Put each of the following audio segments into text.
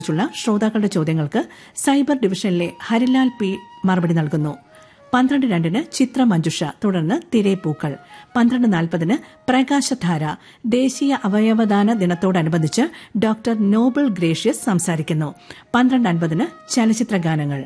ുള്ള ശ്രോതാക്കളുടെ ചോദ്യങ്ങൾക്ക് സൈബർ ഡിവിഷനിലെ ഹരിലാൽ പി മറുപടി നൽകുന്നു പന്ത്രണ്ട് രണ്ടിന് ചിത്ര മഞ്ജുഷ തുടർന്ന് തിരേപ്പൂക്കൾ പന്ത്രണ്ട് നാൽപ്പതിന് പ്രകാശധാര ദേശീയ അവയവദാന ദിനത്തോടനുബന്ധിച്ച് ഡോക്ടർ നോബൽ ഗ്രേഷ്യസ് സംസാരിക്കുന്നു പന്ത്രണ്ട് അൻപതിന് ചലച്ചിത്ര ഗാനങ്ങൾ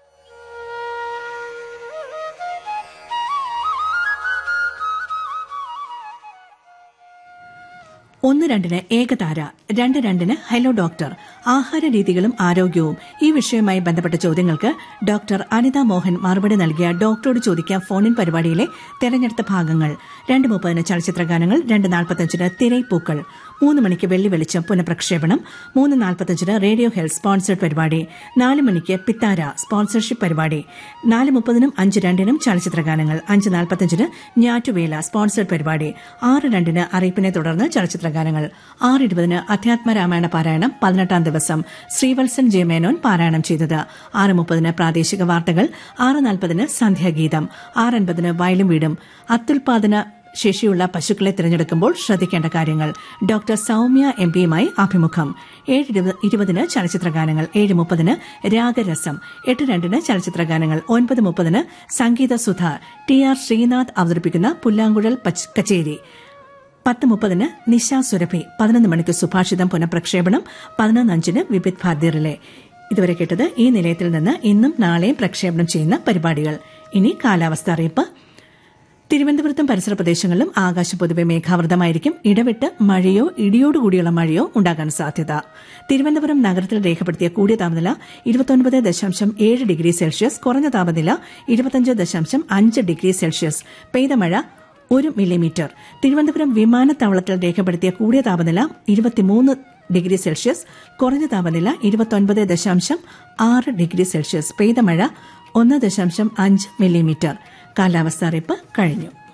ഒന്ന് രണ്ടിന് ഏകതാര രണ്ട് രണ്ടിന് ഹലോ ഡോക്ടർ ആഹാര രീതികളും ആരോഗ്യവും ഈ വിഷയവുമായി ബന്ധപ്പെട്ട ചോദ്യങ്ങൾക്ക് ഡോക്ടർ അനിത മോഹൻ മറുപടി നൽകിയ ഡോക്ടറോട് ചോദിക്കാം ഫോണിൻ പരിപാടിയിലെ തെരഞ്ഞെടുത്ത ഭാഗങ്ങൾ രണ്ട് മുപ്പതിന് ചലച്ചിത്ര ഗാനങ്ങൾ രണ്ട് നാൽപ്പത്തഞ്ചിന് തിരൈപ്പൂക്കൾ മൂന്ന് മണിക്ക് വെള്ളി വെളിച്ചം പുനഃപ്രക്ഷേപണം മൂന്ന് നാൽപ്പത്തഞ്ചിന് റേഡിയോ ഹെൽത്ത് സ്പോൺസേഡ് പരിപാടി നാല് മണിക്ക് പിത്താര സ്പോൺസർഷിപ്പ് പരിപാടി നാല് മുപ്പതിനും അഞ്ച് രണ്ടിനും ചലച്ചിത്ര ഗാനങ്ങൾ അഞ്ച് നാൽപ്പത്തഞ്ചിന് ഞാറ്റുവേല സ്പോൺസേഡ് പരിപാടി ആറ് രണ്ടിന് അറിയിപ്പിനെ തുടർന്ന് ചലച്ചിത്ര ഗാനങ്ങൾ ആറ് ഇരുപതിന് അധ്യാത്മ രാമായണ പാരായണം പതിനെട്ടാം ദിവസം ശ്രീവത്സൻ ജെ മേനോൻ പാരായണം ചെയ്തത് ആറ് മുപ്പതിന് പ്രാദേശിക വാർത്തകൾ ആറ് നാൽപ്പതിന് സന്ധ്യാഗീതം ആറ് അൻപതിന് വയലും വീടും അത്യുൽപാദന ശേഷിയുള്ള പശുക്കളെ തിരഞ്ഞെടുക്കുമ്പോൾ ശ്രദ്ധിക്കേണ്ട കാര്യങ്ങൾ ഡോക്ടർ സൌമ്യ എം പിയുമായി അഭിമുഖം ഏഴ് ഇരുപതിന് ചലച്ചിത്ര ഗാനങ്ങൾ ഏഴ് മുപ്പതിന് രാഗരസം എട്ട് രണ്ടിന് ചലച്ചിത്ര ഗാനങ്ങൾ ഒൻപത് മുപ്പതിന് സംഗീത സുധ ടി ആർ ശ്രീനാഥ് അവതരിപ്പിക്കുന്ന പുല്ലാങ്കുഴൽ കച്ചേരി പത്ത് മുപ്പതിന് നിശ സുരഭി പതിനൊന്ന് മണിക്ക് സുഭാഷിതം പുനഃപ്രക്ഷേപണം പതിനൊന്ന് അഞ്ചിന് വിപിത് ഭാരതി റിലേ ഇതുവരെ കേട്ടത് ഈ നിലയത്തിൽ നിന്ന് ഇന്നും നാളെയും പ്രക്ഷേപണം ചെയ്യുന്ന പരിപാടികൾ ഇനി കാലാവസ്ഥ അറിയിപ്പ് തിരുവനന്തപുരത്തും പരിസര പ്രദേശങ്ങളിലും ആകാശം പൊതുവെ മേഘാവൃതമായിരിക്കും ഇടവിട്ട് മഴയോ ഇടിയോടുകൂടിയുള്ള മഴയോ ഉണ്ടാകാൻ സാധ്യത തിരുവനന്തപുരം നഗരത്തിൽ രേഖപ്പെടുത്തിയ കൂടിയ താപനില ഇരുപത്തൊൻപത് ദശാംശം ഏഴ് ഡിഗ്രി സെൽഷ്യസ് കുറഞ്ഞ താപനില ഇരുപത്തഞ്ച് ദശാംശം അഞ്ച് ഡിഗ്രി സെൽഷ്യസ് പെയ്ത മഴ ഒരു മില്ലിമീറ്റർ തിരുവനന്തപുരം വിമാനത്താവളത്തിൽ രേഖപ്പെടുത്തിയ കൂടിയ താപനില ഇരുപത്തിമൂന്ന് ഡിഗ്രി സെൽഷ്യസ് കുറഞ്ഞ താപനില ഇരുപത്തൊൻപത് ദശാംശം ആറ് ഡിഗ്രി സെൽഷ്യസ് പെയ്ത മഴ ഒന്ന് ദശാംശം അഞ്ച് മില്ലിമീറ്റർ കാലാവസ്ഥ അറിയിപ്പ് കഴിഞ്ഞു